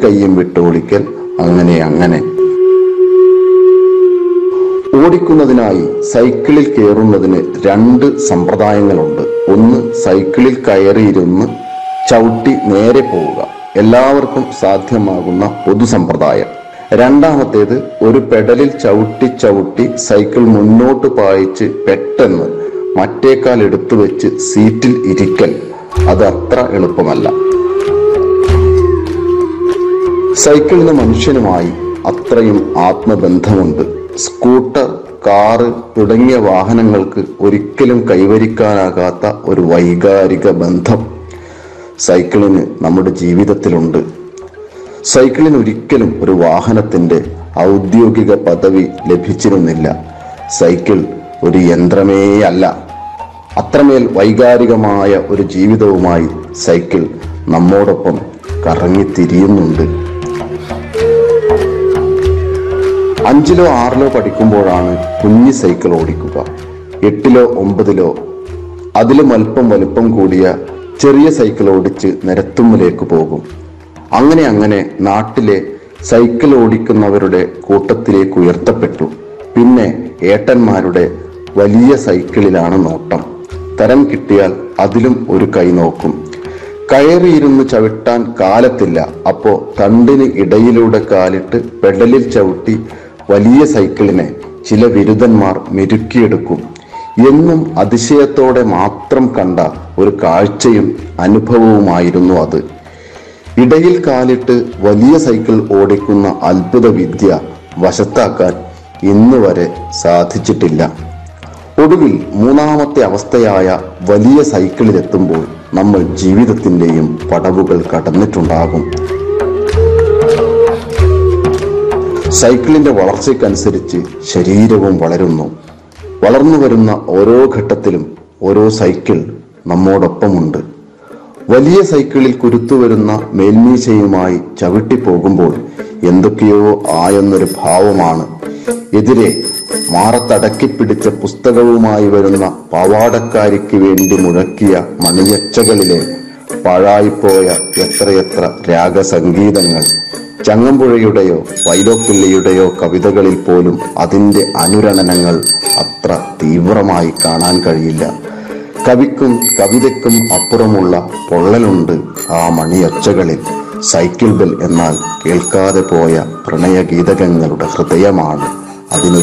കൈയും വിട്ടോടിക്കൽ അങ്ങനെ അങ്ങനെ ഓടിക്കുന്നതിനായി സൈക്കിളിൽ കയറുന്നതിന് രണ്ട് സമ്പ്രദായങ്ങളുണ്ട് ഒന്ന് സൈക്കിളിൽ കയറിയിരുന്ന് ചവിട്ടി നേരെ പോവുക എല്ലാവർക്കും സാധ്യമാകുന്ന പൊതു സമ്പ്രദായം രണ്ടാമത്തേത് ഒരു പെഡലിൽ ചവിട്ടി ചവിട്ടി സൈക്കിൾ മുന്നോട്ട് പായിച്ച് പെട്ടെന്ന് മറ്റേക്കാൽ എടുത്തു വെച്ച് സീറ്റിൽ ഇരിക്കൽ അത് അത്ര എളുപ്പമല്ല സൈക്കിളിന് മനുഷ്യനുമായി അത്രയും ആത്മബന്ധമുണ്ട് സ്കൂട്ടർ കാറ് തുടങ്ങിയ വാഹനങ്ങൾക്ക് ഒരിക്കലും കൈവരിക്കാനാകാത്ത ഒരു വൈകാരിക ബന്ധം സൈക്കിളിന് നമ്മുടെ ജീവിതത്തിലുണ്ട് സൈക്കിളിന് ഒരിക്കലും ഒരു വാഹനത്തിന്റെ ഔദ്യോഗിക പദവി ലഭിച്ചിരുന്നില്ല സൈക്കിൾ ഒരു യന്ത്രമേ അല്ല അത്രമേൽ വൈകാരികമായ ഒരു ജീവിതവുമായി സൈക്കിൾ നമ്മോടൊപ്പം കറങ്ങിത്തിരിയുന്നുണ്ട് അഞ്ചിലോ ആറിലോ പഠിക്കുമ്പോഴാണ് കുഞ്ഞി സൈക്കിൾ ഓടിക്കുക എട്ടിലോ ഒമ്പതിലോ അതിലും അല്പം വലുപ്പം കൂടിയ ചെറിയ സൈക്കിൾ ഓടിച്ച് നിരത്തുമ്മിലേക്ക് പോകും അങ്ങനെ അങ്ങനെ നാട്ടിലെ സൈക്കിൾ ഓടിക്കുന്നവരുടെ കൂട്ടത്തിലേക്ക് ഉയർത്തപ്പെട്ടു പിന്നെ ഏട്ടന്മാരുടെ വലിയ സൈക്കിളിലാണ് നോട്ടം തരം കിട്ടിയാൽ അതിലും ഒരു കൈ നോക്കും കയറിയിരുന്ന് ചവിട്ടാൻ കാലത്തില്ല അപ്പോ തണ്ടിന് ഇടയിലൂടെ കാലിട്ട് പെഡലിൽ ചവിട്ടി വലിയ സൈക്കിളിനെ ചില ബിരുദന്മാർ മെരുക്കിയെടുക്കും എന്നും അതിശയത്തോടെ മാത്രം കണ്ട ഒരു കാഴ്ചയും അനുഭവവുമായിരുന്നു അത് ഇടയിൽ കാലിട്ട് വലിയ സൈക്കിൾ ഓടിക്കുന്ന അത്ഭുത വിദ്യ വശത്താക്കാൻ ഇന്ന് വരെ സാധിച്ചിട്ടില്ല ഒടുവിൽ മൂന്നാമത്തെ അവസ്ഥയായ വലിയ സൈക്കിളിലെത്തുമ്പോൾ നമ്മൾ ജീവിതത്തിന്റെയും പടവുകൾ കടന്നിട്ടുണ്ടാകും സൈക്കിളിന്റെ വളർച്ചയ്ക്കനുസരിച്ച് ശരീരവും വളരുന്നു വളർന്നു വരുന്ന ഓരോ ഘട്ടത്തിലും ഓരോ സൈക്കിൾ നമ്മോടൊപ്പമുണ്ട് വലിയ സൈക്കിളിൽ കുരുത്തുവരുന്ന മേൽമീശയുമായി ചവിട്ടി പോകുമ്പോൾ എന്തൊക്കെയോ ആയെന്നൊരു ഭാവമാണ് എതിരെ മാറത്തടക്കി പിടിച്ച പുസ്തകവുമായി വരുന്ന പവാടക്കാരിക്ക് വേണ്ടി മുഴക്കിയ മണിയച്ചകളിലെ പാഴായിപ്പോയ എത്രയെത്ര രാഗസംഗീതങ്ങൾ ചങ്ങമ്പുഴയുടെയോ വൈലോപ്പിള്ളിയുടെയോ കവിതകളിൽ പോലും അതിൻ്റെ അനുരണനങ്ങൾ അത്ര തീവ്രമായി കാണാൻ കഴിയില്ല കവിക്കും കവിതയ്ക്കും അപ്പുറമുള്ള പൊള്ളലുണ്ട് ആ മണിയൊച്ചകളിൽ സൈക്കിൾ ബെൽ എന്നാൽ കേൾക്കാതെ പോയ പ്രണയഗീതകങ്ങളുടെ ഹൃദയമാണ് അതിനൊരു